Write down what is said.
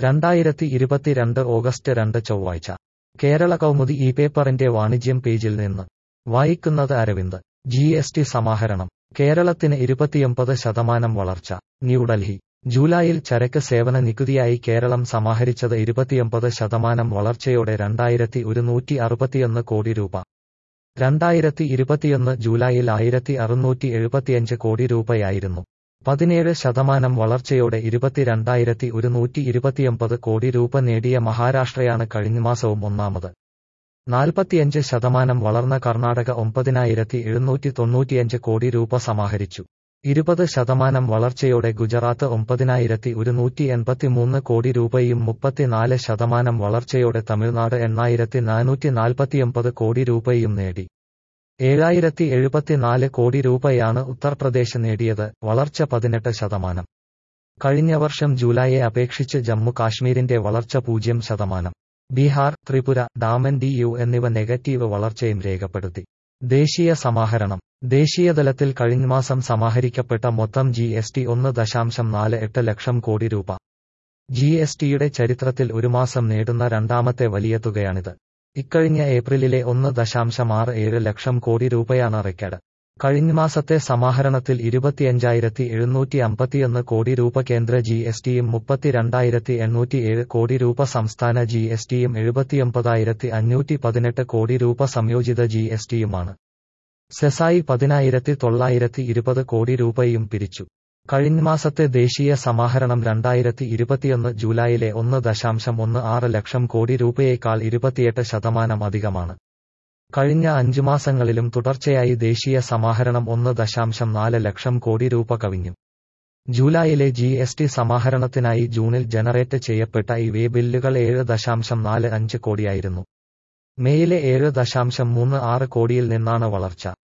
രണ്ടായിരത്തി ഇരുപത്തിരണ്ട് ഓഗസ്റ്റ് രണ്ട് ചൊവ്വാഴ്ച കേരള കൗമുദി ഈ പേപ്പറിന്റെ വാണിജ്യം പേജിൽ നിന്ന് വായിക്കുന്നത് അരവിന്ദ് ജി എസ് ടി സമാഹരണം കേരളത്തിന് ഇരുപത്തിയൊമ്പത് ശതമാനം വളർച്ച ന്യൂഡൽഹി ജൂലൈയിൽ ചരക്ക് സേവന നികുതിയായി കേരളം സമാഹരിച്ചത് ഇരുപത്തിയൊമ്പത് ശതമാനം വളർച്ചയോടെ രണ്ടായിരത്തി ഒരുന്നൂറ്റി അറുപത്തിയൊന്ന് കോടി രൂപ രണ്ടായിരത്തി ഇരുപത്തിയൊന്ന് ജൂലൈയിൽ ആയിരത്തി അറുന്നൂറ്റി എഴുപത്തിയഞ്ച് കോടി രൂപയായിരുന്നു പതിനേഴ് ശതമാനം വളർച്ചയോടെ ഇരുപത്തിരണ്ടായിരത്തി ഒരുന്നൂറ്റി ഇരുപത്തിയൊമ്പത് കോടി രൂപ നേടിയ മഹാരാഷ്ട്രയാണ് കഴിഞ്ഞമാസവും ഒന്നാമത് നാൽപ്പത്തിയഞ്ച് ശതമാനം വളർന്ന കർണാടക ഒമ്പതിനായിരത്തി എഴുന്നൂറ്റി തൊണ്ണൂറ്റിയഞ്ച് കോടി രൂപ സമാഹരിച്ചു ഇരുപത് ശതമാനം വളർച്ചയോടെ ഗുജറാത്ത് ഒമ്പതിനായിരത്തി ഒരുന്നൂറ്റി എൺപത്തിമൂന്ന് കോടി രൂപയും മുപ്പത്തിനാല് ശതമാനം വളർച്ചയോടെ തമിഴ്നാട് എണ്ണായിരത്തി നാനൂറ്റി നാൽപ്പത്തിയൊമ്പത് കോടി രൂപയും നേടി ഏഴായിരത്തി എഴുപത്തിനാല് കോടി രൂപയാണ് ഉത്തർപ്രദേശ് നേടിയത് വളർച്ച പതിനെട്ട് ശതമാനം കഴിഞ്ഞ വർഷം ജൂലൈയെ അപേക്ഷിച്ച് ജമ്മു കാശ്മീരിന്റെ വളർച്ച പൂജ്യം ശതമാനം ബീഹാർ ത്രിപുര ഡാമൻ ഡി യു എന്നിവ നെഗറ്റീവ് വളർച്ചയും രേഖപ്പെടുത്തി ദേശീയ സമാഹരണം ദേശീയതലത്തിൽ കഴിഞ്ഞമാസം സമാഹരിക്കപ്പെട്ട മൊത്തം ജി എസ് ടി ഒന്ന് ദശാംശം നാല് എട്ട് ലക്ഷം കോടി രൂപ ജി എസ് ടിയുടെ ചരിത്രത്തിൽ ഒരു മാസം നേടുന്ന രണ്ടാമത്തെ വലിയ തുകയാണിത് ഇക്കഴിഞ്ഞ ഏപ്രിലിലെ ഒന്ന് ദശാംശം ആറ് ഏഴ് ലക്ഷം കോടി രൂപയാണ് റെക്കോർഡ് കഴിഞ്ഞ മാസത്തെ സമാഹരണത്തിൽ ഇരുപത്തിയഞ്ചായിരത്തി എഴുന്നൂറ്റി അമ്പത്തിയൊന്ന് കോടി രൂപ കേന്ദ്ര ജി എസ് ടിയും മുപ്പത്തിരണ്ടായിരത്തി എണ്ണൂറ്റി ഏഴ് കോടി രൂപ സംസ്ഥാന ജി എസ് ടിയും എഴുപത്തിയൊമ്പതായിരത്തി അഞ്ഞൂറ്റി പതിനെട്ട് കോടി രൂപ സംയോജിത ജി എസ് ടിയുമാണ് സെസായി പതിനായിരത്തി തൊള്ളായിരത്തി ഇരുപത് കോടി രൂപയും പിരിച്ചു കഴിഞ്ഞ മാസത്തെ ദേശീയ സമാഹരണം രണ്ടായിരത്തി ഇരുപത്തിയൊന്ന് ജൂലൈയിലെ ഒന്ന് ദശാംശം ഒന്ന് ആറ് ലക്ഷം കോടി രൂപയേക്കാൾ ഇരുപത്തിയെട്ട് ശതമാനം അധികമാണ് കഴിഞ്ഞ അഞ്ചു മാസങ്ങളിലും തുടർച്ചയായി ദേശീയ സമാഹരണം ഒന്ന് ദശാംശം നാല് ലക്ഷം കോടി രൂപ കവിഞ്ഞു ജൂലൈയിലെ ജി എസ് ടി സമാഹരണത്തിനായി ജൂണിൽ ജനറേറ്റ് ചെയ്യപ്പെട്ട ഈ വേ ബില്ലുകൾ ഏഴ് ദശാംശം നാല് അഞ്ച് കോടിയായിരുന്നു മേയിലെ ഏഴ് ദശാംശം മൂന്ന് ആറ് കോടിയിൽ നിന്നാണ് വളർച്ച